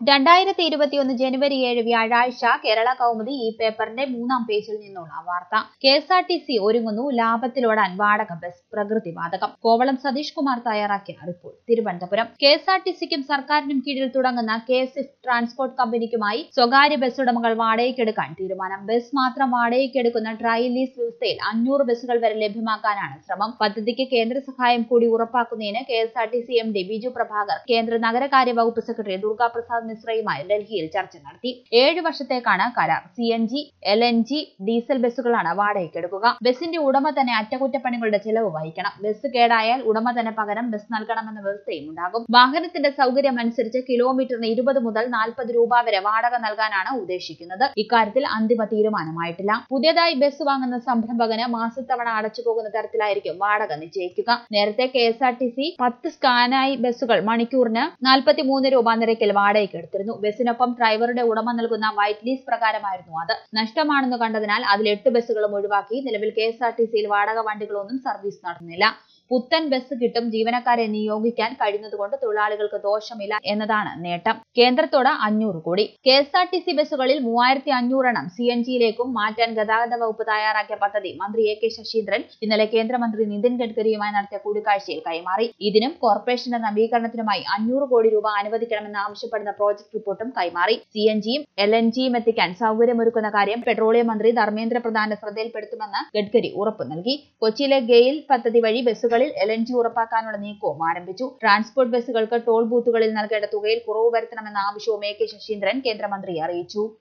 രണ്ടായിരത്തി ഇരുപത്തിയൊന്ന് ജനുവരി ഏഴ് വ്യാഴാഴ്ച കേരള കൗമുദി ഈ പേപ്പറിന്റെ മൂന്നാം പേജിൽ നിന്നുള്ള വാർത്ത K S R T C ഒരുങ്ങുന്നു ലാഭത്തിലോടാൻ വാടക ബസ് പ്രകൃതിവാതകം കോവളം സതീഷ് കുമാർ തയ്യാറാക്കിയ report Thiruvananthapuram K S R T സിക്കും സർക്കാരിനും കീഴിൽ തുടങ്ങുന്ന കെ എസ് എഫ് ട്രാൻസ്പോർട്ട് കമ്പനിക്കുമായി സ്വകാര്യ ബസ് ഉടമകൾ വാടകയ്ക്കെടുക്കാൻ തീരുമാനം ബസ് മാത്രം വാടകയ്ക്കെടുക്കുന്ന ട്രയൽ ലീസ് വ്യവസ്ഥയിൽ അഞ്ഞൂറ് ബസ്സുകൾ വരെ ലഭ്യമാക്കാനാണ് ശ്രമം പദ്ധതിക്ക് കേന്ദ്ര സഹായം കൂടി ഉറപ്പാക്കുന്നതിന് K S R T C M D Biju Prabhakar കേന്ദ്ര നഗരകാര്യ വകുപ്പ് സെക്രട്ടറി ദുർഗാപ്രസാദ് മിശ്രയുമായി ഡൽഹിയിൽ ചർച്ച നടത്തി ഏഴ് വർഷത്തേക്കാണ് കരാർ C N G L N G diesel ബസ്സുകളാണ് വാടകയ്ക്കെടുക്കുക ബസിന്റെ ഉടമ തന്നെ അറ്റകുറ്റപ്പണികളുടെ ചെലവ് വഹിക്കണം ബസ് കേടായാൽ ഉടമ തന്നെ പകരം ബസ് നൽകണമെന്ന വ്യവസ്ഥയും ഉണ്ടാകും വാഹനത്തിന്റെ സൗകര്യം അനുസരിച്ച് കിലോമീറ്ററിന് ഇരുപത് മുതൽ നാൽപ്പത് രൂപ വരെ വാടക നൽകാനാണ് ഉദ്ദേശിക്കുന്നത് ഇക്കാര്യത്തിൽ അന്തിമ തീരുമാനമായിട്ടില്ല പുതിയതായി ബസ് വാങ്ങുന്ന സംരംഭകന് മാസത്തവണ അടച്ചു പോകുന്ന തരത്തിലായിരിക്കും വാടക നിശ്ചയിക്കുക നേരത്തെ K S R T C പത്ത് സ്കാനായി ബസ്സുകൾ മണിക്കൂറിന് നാൽപ്പത്തിമൂന്ന് രൂപ നിരക്കിൽ വാടകയ്ക്ക് എടുത്തിരുന്നു ബസ്സിനൊപ്പം ഡ്രൈവറുടെ ഉടമ നൽകുന്ന വൈറ്റ് ലീസ് പ്രകാരമായിരുന്നു അത് നഷ്ടമാണെന്ന് കണ്ടതിനാൽ അതിൽ എട്ട് ബസ്സുകളും ഒഴിവാക്കി നിലവിൽ കെ എസ് ആർ ടി സിയിൽ വാടക വണ്ടികളൊന്നും സർവീസ് നടത്തുന്നില്ല പുത്തൻ ബസ് കിട്ടും ജീവനക്കാരെ നിയോഗിക്കാൻ കഴിയുന്നതുകൊണ്ട് തൊഴിലാളികൾക്ക് ദോഷമില്ല എന്നതാണ് നേട്ടം കേന്ദ്രത്തോട് അഞ്ഞൂറ് കോടി K S R T C ബസ്സുകളിൽ മൂവായിരത്തി അഞ്ഞൂറെണ്ണം സി എൻ ജിയിലേക്കും മാറ്റാൻ ഗതാഗത വകുപ്പ് തയ്യാറാക്കിയ പദ്ധതി മന്ത്രി എ കെ ശശീന്ദ്രൻ ഇന്നലെ കേന്ദ്രമന്ത്രി നിതിൻ ഗഡ്കരിയുമായി നടത്തിയ കൂടിക്കാഴ്ചയിൽ കൈമാറി ഇതിനും കോർപ്പറേഷന്റെ നവീകരണത്തിനുമായി അഞ്ഞൂറ് കോടി രൂപ അനുവദിക്കണമെന്ന് ആവശ്യപ്പെടുന്ന പ്രോജക്ട് റിപ്പോർട്ടും കൈമാറി സി എൻ ജിയും എൽ എൻ ജിയും എത്തിക്കാൻ സൗകര്യമൊരുക്കുന്ന കാര്യം പെട്രോളിയം മന്ത്രി ധർമ്മേന്ദ്ര പ്രധാന്റെ ശ്രദ്ധയിൽപ്പെടുത്തുമെന്ന് ഗഡ്കരി ഉറപ്പു നൽകി കൊച്ചിയിലെ ഗെയിൽ പദ്ധതി വഴി ബസ്സുകളിൽ എൽ എൻ ജി ഉറപ്പാക്കാനുള്ള നീക്കവും ആരംഭിച്ചു ട്രാൻസ്പോർട്ട് ബസ്സുകൾക്ക് ടോൾ ബൂത്തുകളിൽ നൽകേണ്ട തുകയിൽ കുറവ് വരുത്തണമെന്ന ആവശ്യവും എ കെ ശശീന്ദ്രൻ കേന്ദ്രമന്ത്രിയെ അറിയിച്ചു